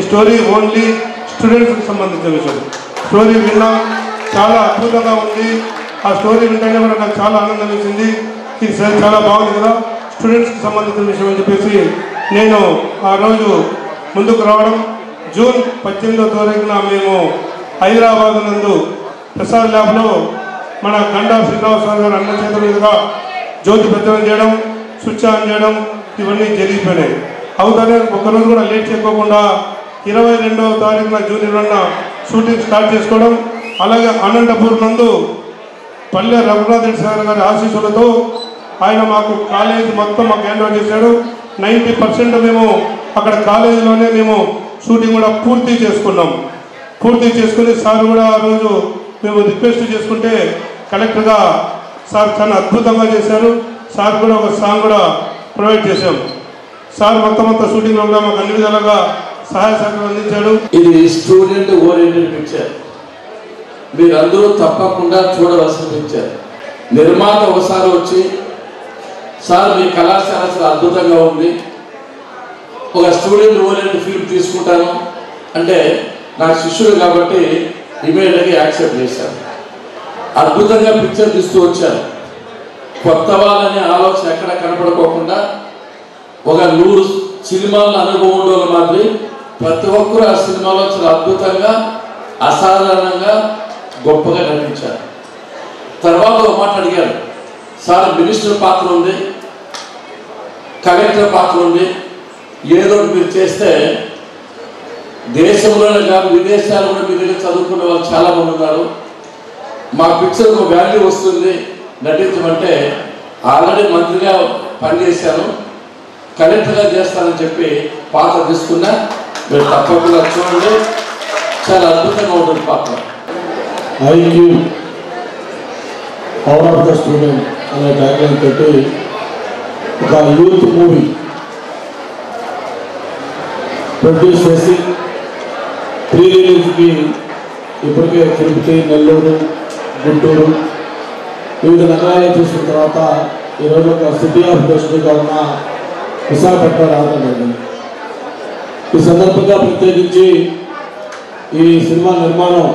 story only స్టూడెంట్స్కి సంబంధించిన విషయం స్టోరీ విన్నాం చాలా అద్భుతంగా ఉంది ఆ స్టోరీ వింటేనే కూడా నాకు చాలా ఆనందం వేసింది ఇది సరే చాలా బాగుంది కదా స్టూడెంట్స్కి సంబంధించిన విషయం అని చెప్పేసి నేను ఆ రోజు ముందుకు రావడం జూన్ పద్దెనిమిదో తారీఖున మేము హైదరాబాద్ నందు ప్రసాద్ ల్యాబ్లో మన గండా శ్రీనివాసరావు గారు అన్న చేతుల మీదుగా జ్యోతి పెద్దలం చేయడం స్విచ్ ఆన్ చేయడం ఇవన్నీ జరిగిపోయినాయి అవుతానే ఒకరోజు కూడా లేట్ చేయకోకుండా ఇరవై రెండవ తారీఖున జూన్ ఇరవైన షూటింగ్ స్టార్ట్ చేసుకోవడం అలాగే అనంతపూర్ నందు పల్లె రఘునాథ్ రెడ్డి సార్ గారి ఆశీస్సులతో ఆయన మాకు కాలేజ్ మొత్తం మాకు హ్యాండ్ ఓవర్ చేశాడు నైంటీ పర్సెంట్ మేము అక్కడ కాలేజీలోనే మేము షూటింగ్ కూడా పూర్తి చేసుకున్నాం పూర్తి చేసుకుని సార్ కూడా ఆ రోజు మేము రిక్వెస్ట్ చేసుకుంటే కలెక్టర్గా సార్ చాలా అద్భుతంగా చేశారు సార్ కూడా ఒక సాంగ్ కూడా ప్రొవైడ్ చేశాం సార్ మొత్తం మొత్తం షూటింగ్లో కూడా మాకు అన్ని విధాలుగా సహాయ సహకారం అందించాడు ఇది స్టూడెంట్ ఓరియంటెడ్ పిక్చర్ మీరందరూ తప్పకుండా చూడవలసిన పిక్చర్ నిర్మాత ఒకసారి వచ్చి సార్ మీ కళాశాల అసలు అద్భుతంగా ఉంది ఒక స్టూడెంట్ ఓరియంటెడ్ ఫిల్మ్ తీసుకుంటాను అంటే నా శిష్యుడు కాబట్టి ఇమీడియట్గా యాక్సెప్ట్ చేశాను అద్భుతంగా పిక్చర్ తీస్తూ వచ్చారు కొత్త వాళ్ళనే ఆలోచన ఎక్కడ కనపడుకోకుండా ఒక నూరు సినిమాల అనుభవం ఉండేవాళ్ళ మాదిరి ప్రతి ఒక్కరు ఆ సినిమాలో చాలా అద్భుతంగా అసాధారణంగా గొప్పగా నటించారు తర్వాత ఒక మాట అడిగారు సార్ మినిస్టర్ పాత్ర ఉంది కలెక్టర్ పాత్ర ఉంది ఏదో ఒకటి మీరు చేస్తే దేశంలోనే కాదు విదేశాల్లో కూడా మీ దగ్గర చదువుకునే వాళ్ళు చాలా మంది ఉన్నారు మా పిక్చర్ ఒక వాల్యూ వస్తుంది నటించమంటే ఆల్రెడీ మంత్రిగా పనిచేశాను కలెక్టర్గా చేస్తానని చెప్పి పాత్ర తీసుకున్నా మీరు తప్పకుండా చూడండి చాలా అద్భుతంగా ఉంటుంది పాత్ర IQ power of the student అనే ట్యాగ్లైన్ తోటి ఒక యూత్ మూవీ ప్రొడ్యూస్ చేసి ప్రీ రిలీజ్కి ఇప్పటికే తిరుపతి నెల్లూరు గుంటూరు వివిధ నగరాలు చూసిన తర్వాత ఈరోజు ఒక సిటీ ఆఫ్ డెస్టినీగా ఉన్న విశాఖపట్నం రావడం జరిగింది ఈ సందర్భంగా ప్రత్యేకించి ఈ సినిమా నిర్మాణం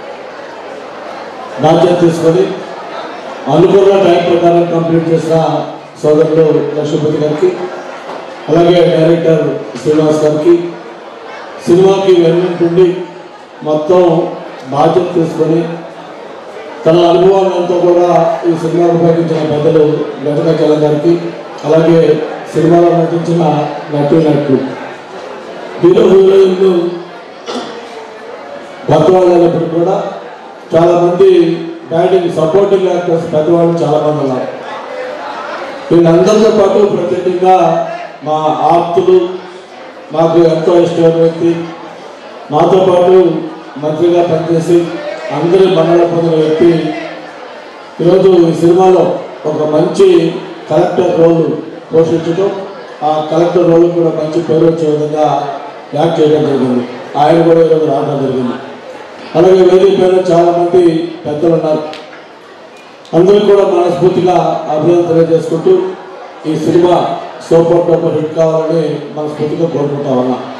బాధ్యత తీసుకొని అనుకున్న టైం ప్రకారం కంప్లీట్ చేసిన సోదరులు లక్ష్మీపతి గారికి అలాగే డైరెక్టర్ శ్రీనివాస్ గారికి సినిమాకి వెన్నంటుండి మొత్తం బాధ్యత తీసుకొని తన అనుభవాలంతా కూడా ఈ సినిమాకు ఉపయోగించిన పెద్దలు వెంకటాచలం గారికి అలాగే సినిమాలో నటించిన నటు నటులు హీరో హీరోయిన్లు కొత్తవాళ్ళు అయినప్పుడు కూడా చాలా మంది బ్యాటింగ్ సపోర్టింగ్ యాక్టర్స్ పెద్దవాళ్ళు చాలా మంది ఉన్నారు వీళ్ళందరితో పాటు ప్రత్యేకంగా మా ఆప్తులు మాకు ఎంతో ఇష్టమైన వ్యక్తి మాతో పాటు మంత్రిగా పనిచేసి అందరి మన్నడ పొందిన వ్యక్తి ఈరోజు ఈ సినిమాలో ఒక మంచి కలెక్టర్ రోల్ పోషించడం ఆ కలెక్టర్ రోల్ కూడా మంచి పేరు వచ్చే విధంగా యాక్ట్ చేయడం జరిగింది ఆయన కూడా ఈరోజు రావడం జరిగింది అలాగే వేదిక పైన చాలా మంది పెద్దలు ఉన్నారు అందరికీ కూడా మనస్ఫూర్తిగా అభినందన తెలియజేసుకుంటూ ఈ సినిమా సూపర్ డూపర్ హిట్ కావాలని మనస్ఫూర్తిగా కోరుకుంటా ఉన్నా